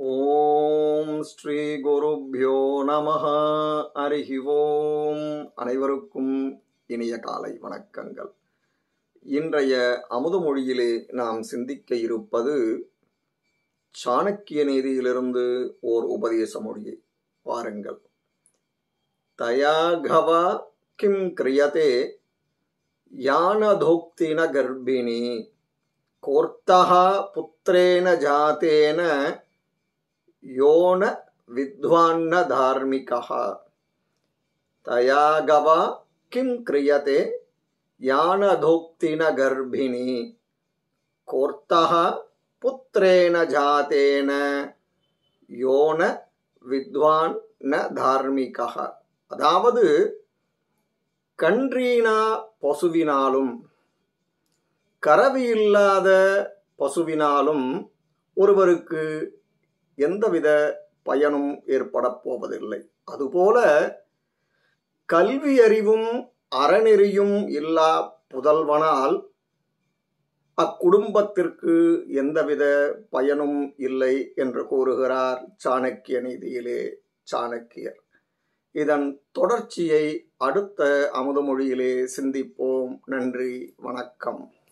ஓம் ஸ்ரீ குருப்யோ நமஹ அரிஹி ஓம் அனைவருக்கும் இனிய காலை வணக்கங்கள் இன்றைய அமுதமொழியிலே நாம் சிந்திக்க இருப்பது சாணக்கிய நீதியிலிருந்து ஓர் உபதேச மொழியை வாருங்கள் தயாகவா கிம் கிரியதே யானதோக்தின கர்ப்பிணி கோர்த்தः புத்திரேன ஜாத்தேன யோன வித்வாन्न धार्मिकः तया गवा किं क्रियते यानधोक्तिन गर्भिणी कोर्तः புத்திரேன ஜாத்தேன யோன வித்வான் ந தார்மிகா அதாவது கன்றீனா பசுவினாலும் கறவி இல்லாத பசுவினாலும் ஒருவருக்கு எந்தவித பயனும் ஏற்படப் போவதில்லை அதுபோல கல்வி அறிவும் அறநெறியும் இல்லா புதல்வனால் அக்குடும்பத்திற்கு எந்தவித பயனும் இல்லை என்று கூறுகிறார் சாணக்கிய நீதியிலே சாணக்கியர் இதன் தொடர்ச்சியை அடுத்த அமுதமொழியிலே சிந்திப்போம் நன்றி வணக்கம்